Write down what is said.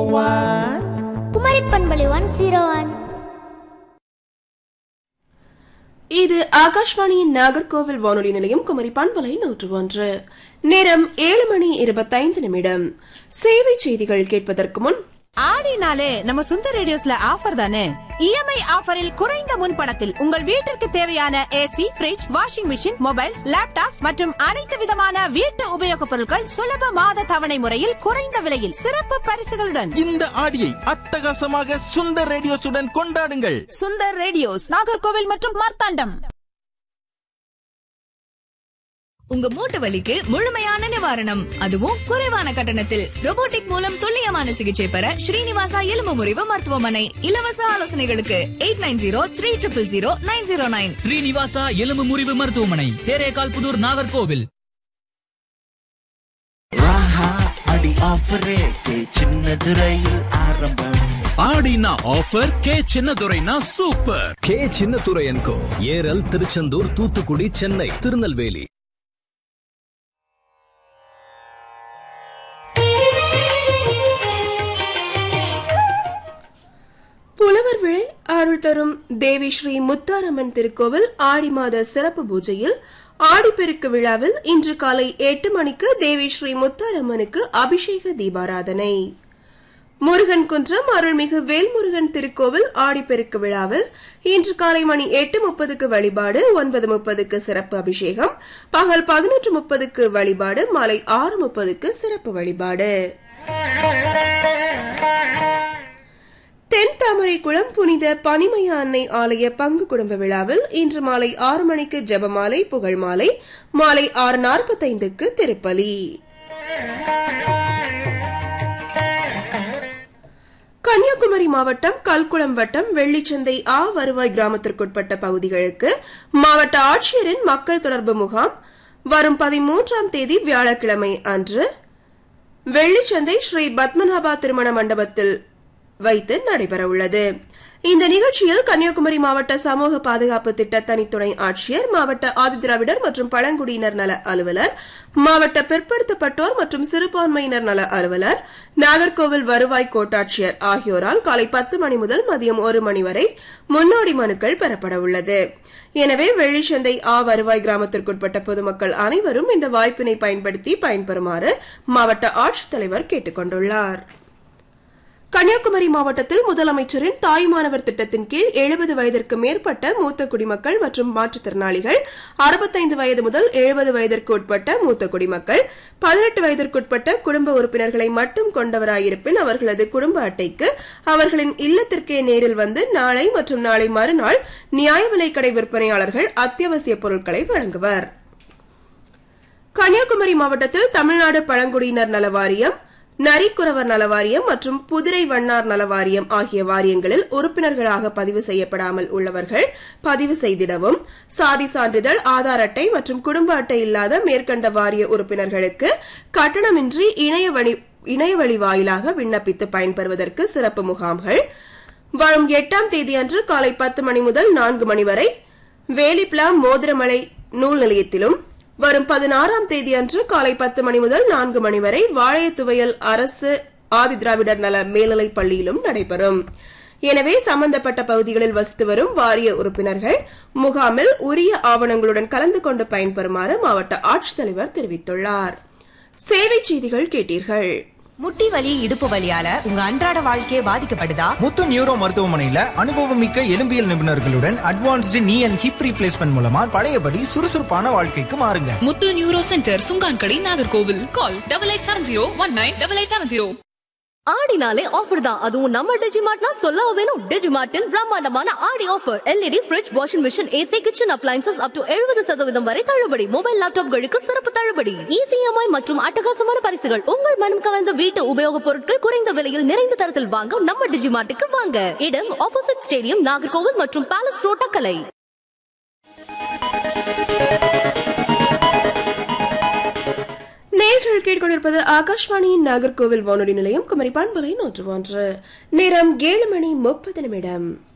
one Kumari பண்பலை one zero one இது ஆகாஷ்வாணியின் நாகர்கோவில் வானொலி நிலையம் குமரி பண்பலை நூற்று ஒன்று நேரம் ஏழு மணி இருபத்தைந்து நிமிடம் சேவை செய்திகள் கேட்பதற்கு முன் ஆடினாலே நம்ம சுந்தர் ரேடியோஸ்ல ஆஃபர் தானே இஎம்ஐ ஆஃபரில் குறைந்த முன்பணத்தில் உங்கள் வீட்டிற்கு தேவையான AC fridge washing machine mobiles laptops மற்றும் அனைத்து விதமான வீட்டு உபயோகப் பொருட்கள் சுலப மாத தவணை முறையில் குறைந்த விலையில் சிறப்பு பரிசுகளுடன் இந்த ஆடியை அட்டகாசமாக சுந்தர் ரேடியோஸுடன் கொண்டாடுங்கள் சுந்தர் ரேடியோஸ் நாகர்கோவில் மற்றும் மார்த்தாண்டம் உங்க மூட்டு வலிக்கு முழுமையான நிவாரணம் அதுவும் குறைவான கட்டணத்தில் robotic மூலம் துல்லியமான சிகிச்சை பெற ஸ்ரீனிவாசா எலும்பு முறிவு மருத்துவமனை இலவச ஆலோசனைகளுக்கு eight nine zero three triple zero nine zero nine Srinivasa எலும்பு முறிவு மருத்துவமனை தேரேகால் புதூர் நாகர்கோவில் ராஹா அடி ஆஃபர் ரேட்டு சின்னது ரயில் ஆரம்பம் ஆடினா ஆஃபர் கே சின்னதுரைனா சூப்பர் கே சின்னத்துரையன்கோ ஏரல் திருச்செந்தூர் தூத்துக்குடி சென்னை திருநெல்வேலி புலவர் விழை அருள் தரும் தேவி ஸ்ரீ முத்தாரம்மன் திருக்கோவில் ஆடி மாத சிறப்பு பூஜையில் ஆடிப்பெருக்கு விழாவில் இன்று காலை எட்டு மணிக்கு தேவி ஸ்ரீ முத்தாரம்மனுக்கு அபிஷேக தீபாராதனை முருகன் குன்றம் அருள்மிகு வேல்முருகன் திருக்கோவில் ஆடிப்பெருக்கு விழாவில் இன்று காலை மணி எட்டு முப்பதுக்கு வழிபாடு ஒன்பது முப்பதுக்கு சிறப்பு அபிஷேகம் பகல் பதினொன்று முப்பதுக்கு வழிபாடு மாலை ஆறு முப்பதுக்கு சிறப்பு வழிபாடு தென் தாமரைக்குளம் புனித பனிமய அன்னை ஆலய பங்கு குடும்ப விழாவில் இன்று மாலை ஆறு மணிக்கு ஜெபமாலை புகழ் மாலை மாலை ஆறு நாற்பத்தைந்துக்கு திருப்பலி கன்னியாகுமரி மாவட்டம் கல்குளம் வட்டம் வெள்ளிச்சந்தை ஆ வருவாய் கிராமத்திற்குட்பட்ட பகுதிகளுக்கு மாவட்ட ஆட்சியரின் மக்கள் தொடர்பு முகாம் வரும் பதிமூன்றாம் தேதி வியாழக்கிழமை அன்று வெள்ளிச்சந்தை ஸ்ரீ பத்மநாபா திருமண மண்டபத்தில் வைத்து நடைபெற உள்ளது இந்த நிகழ்ச்சியில் கன்னியாகுமரி மாவட்ட சமூக பாதுகாப்பு திட்ட தனித்துணை ஆட்சியர் மாவட்ட ஆதிதிராவிடர் மற்றும் பழங்குடியினர் நல அலுவலர் மாவட்ட பிற்படுத்தப்பட்டோர் மற்றும் சிறுபான்மையினர் நல அலுவலர் நாகர்கோவில் வருவாய் கோட்டாட்சியர் ஆகியோரால் காலை பத்து மணி முதல் மதியம் ஒரு மணி வரை முன்னோடி மனுக்கள் பெறப்பட உள்ளது எனவே வெள்ளிச்சந்தை ஆ வருவாய் கிராமத்திற்குட்பட்ட பொதுமக்கள் அனைவரும் இந்த வாய்ப்பினை பயன்படுத்தி பயன்பெறுமாறு மாவட்ட ஆட்சித்தலைவர் கேட்டுக் கொண்டுள்ளார் கன்னியாகுமரி மாவட்டத்தில் முதலமைச்சரின் தாய்மானவர் திட்டத்தின் கீழ் எழுபது வயதிற்கு மேற்பட்ட மூத்த குடிமக்கள் மற்றும் மாற்றுத்திறனாளிகள் அறுபத்தைந்து வயது முதல் எழுபது வயதிற்கு உட்பட்ட மூத்த குடிமக்கள் பதினெட்டு வயதிற்குட்பட்ட குடும்ப உறுப்பினர்களை மட்டும் கொண்டவராயிருப்பின் அவர்களது குடும்ப அட்டைக்கு அவர்களின் இல்லத்திற்கே நேரில் வந்து நாளை மற்றும் நாளை மறுநாள் நியாய விலைக்கடை விற்பனையாளர்கள் அத்தியாவசிய பொருட்களை வழங்குவர் கன்னியாகுமரி மாவட்டத்தில் தமிழ்நாடு பழங்குடியினர் நல வாரியம் நரிக்குறவர் நல வாரியம் மற்றும் புதிரை வண்ணார் நல வாரியம் ஆகிய வாரியங்களில் உறுப்பினர்களாக பதிவு செய்யப்படாமல் உள்ளவர்கள் பதிவு செய்திடவும் சாதி சான்றிதழ் ஆதார் அட்டை மற்றும் குடும்ப அட்டை இல்லாத மேற்கண்ட வாரிய உறுப்பினர்களுக்கு கட்டணமின்றி இணையவழி இணையவழி வாயிலாக விண்ணப்பித்து பயன்பெறுவதற்கு சிறப்பு முகாம்கள் வரும் எட்டாம் தேதியன்று காலை பத்து மணி முதல் நான்கு மணி வரை வேலிப்லா மோதிரமலை நூல் நிலையத்திலும் வரும் பதினாறாம் தேதி அன்று காலை பத்து மணி முதல் நான்கு மணி வரை வாழையத்துவையல் அரசு ஆதிதிராவிடர் நல மேல்நிலைப் பள்ளியிலும் நடைபெறும் எனவே சம்பந்தப்பட்ட பகுதிகளில் வசித்து வரும் வாரிய உறுப்பினர்கள் முகாமில் உரிய ஆவணங்களுடன் கலந்து கொண்டு பயன்பெறுமாறு மாவட்ட ஆட்சித்தலைவர் தெரிவித்துள்ளார் சேவை செய்திகள் கேட்டீர்கள் முட்டி வலி இடுப்பு வலியால உங்க அன்றாட வாழ்க்கையே பாதிக்கப்படுதா முத்து நியூரோ மருத்துவமனையில அனுபவமிக்க எலும்பியல் நிபுணர்களுடன் அட்வான்ஸ்டு நீ அண்ட் ஹிப் ரீப்ளேஸ்மெண்ட் மூலமா பழையபடி சுறுசுறுப்பான வாழ்க்கைக்கு மாறுங்க Muthu neuro centre Sungankadai Nagercoil call double eight seven zero one nine double eight seven zero ஆடினாலே ஆஃபர் தான் அதுவும் நம்ம டிஜிமார்ட்னா சொல்லவும் வேணும் டிஜிமார்ட்டில் பிரம்மாண்டமான Aadi offer LED fridge washing machine AC kitchen appliances up to எழுபது சதவீதம் வரை தள்ளுபடி மொபைல் லேப்டாப்களுக்கு சிறப்பு தள்ளுபடி இசிஎம்ஐ மற்றும் அட்டகாசமான பரிசுகள் உங்கள் மனம் கவர்ந்த வீட்டு உபயோகப் பொருட்கள் குறைந்த விலையில் நிறைந்த தரத்தில் வாங்க நம்ம டிஜிமார்ட்டுக்கு வாங்க இடம் ஆப்போசிட் ஸ்டேடியம் நாகர்கோவில் மற்றும் பேலஸ் ரோட் அக்கலை நேர்கள் கேட்கொண்டிருப்பது ஆகாஷ்வாணியின் நாகர்கோவில் வானொலி நிலையம் குமரி பண்பலை நூற்று ஒன்று நேரம் ஏழு மணி முப்பது நிமிடம்